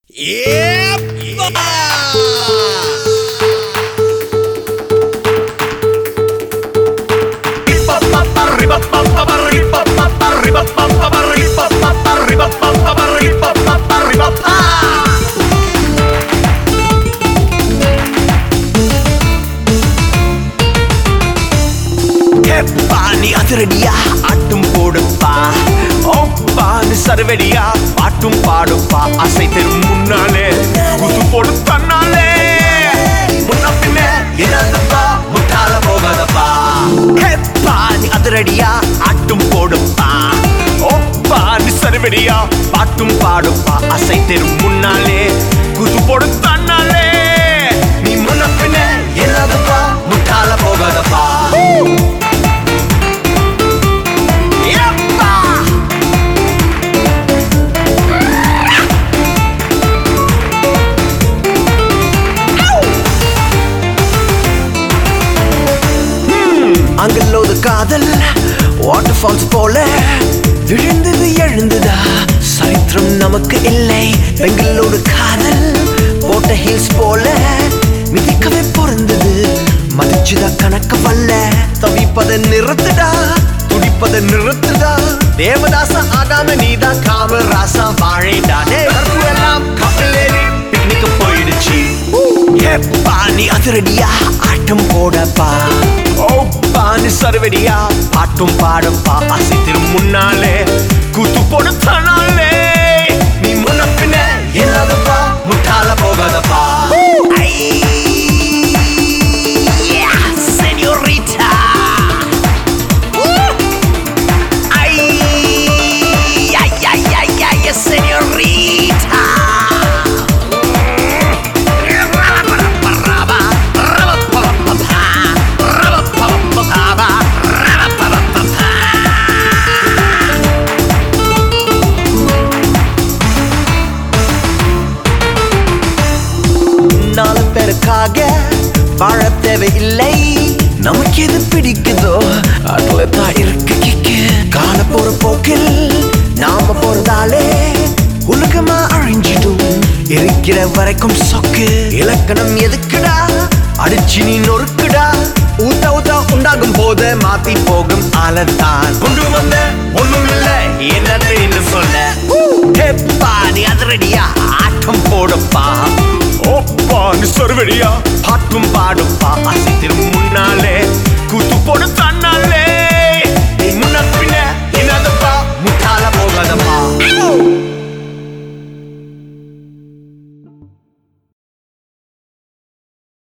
பாணி அதிரடியா ஆட்டும் போடுப்பா ஓப்பானு சரவெடியா பாட்டும் பாடுப்பா அசை தெரும் முன்னாலே குத்து போடு தன்னாலே முன்ன பின்ன இறந்துப்பா முட்டால போகாதப்பா பாணி அதிரடியா ஆட்டும் போடுப்பா ஓப்பானு சரவெடியா பாட்டும் பாடுப்பா அசை தெரும் முன்னாலே குத்து போடு தன்னாலே நீ முன்ன பின்ன இறந்துப்பா முட்டால போகாதப்பா Yeppa! அங்கல்லோது காதல் வாட்டர் ஃபால்ஸ் போல விழுந்தது எழுந்ததா சரித்திரம் நமக்கு இல்லை பெங்களூரு காதல் போட்ட ஹில்ஸ் போல மிதிக்கவே பொருந்தது மதிச்சுதா கணக்க வல்ல தவிப்பதை நிறுத்துடா துடிப்பதை நிறுத்துடா தேவதாச ஆகாம நீதா காமராசா வாழைடா டேய், கற்பு எல்லாம் கப்பலேறி பிக்னிக்கு போயிடுச்சு ஏப்பா நீ அதிரடியா ஆட்டம் போடப்பா ஓப்பா நீ சர்வடியா பாட்டும் பாடப்பா அசைத்திரும் முன்னாலே கூத்து போடு தனாலே நீ முன்ன பின்ன இல்லாதப்பா முட்டால போகாதப்பா Señorita Ay, ay, ay, ay, ay, señorita. நாலு பேருக்காக வாழ தேவையில்லை நமக்கு எது பிடிக்குதோ அதுல தான் இருக்கு கிக்கு காண போற போக்கில் நாம போறதாலே உலகமா அழிஞ்சிடும் இருக்கிற வரைக்கும் சொக்கு இலக்கணம் எதுக்குடா அடிச்சு நீ நொறுக்குடா ஊத்த ஊத்த உண்டாகும் போது மாத்தி போகும் ஆளத்தான் கொண்டு வந்த ஒண்ணும் இல்ல என்னன்னு சொல்ல ஹெப்பா நீ அதிரடியா ஆட்டம் போடுப்பா ஓப்பா நீ சர்வடியா பாட்டும் பாடுப்பா அசைத்திரும் முன்னாலே கூத்து போடு தன்னாலே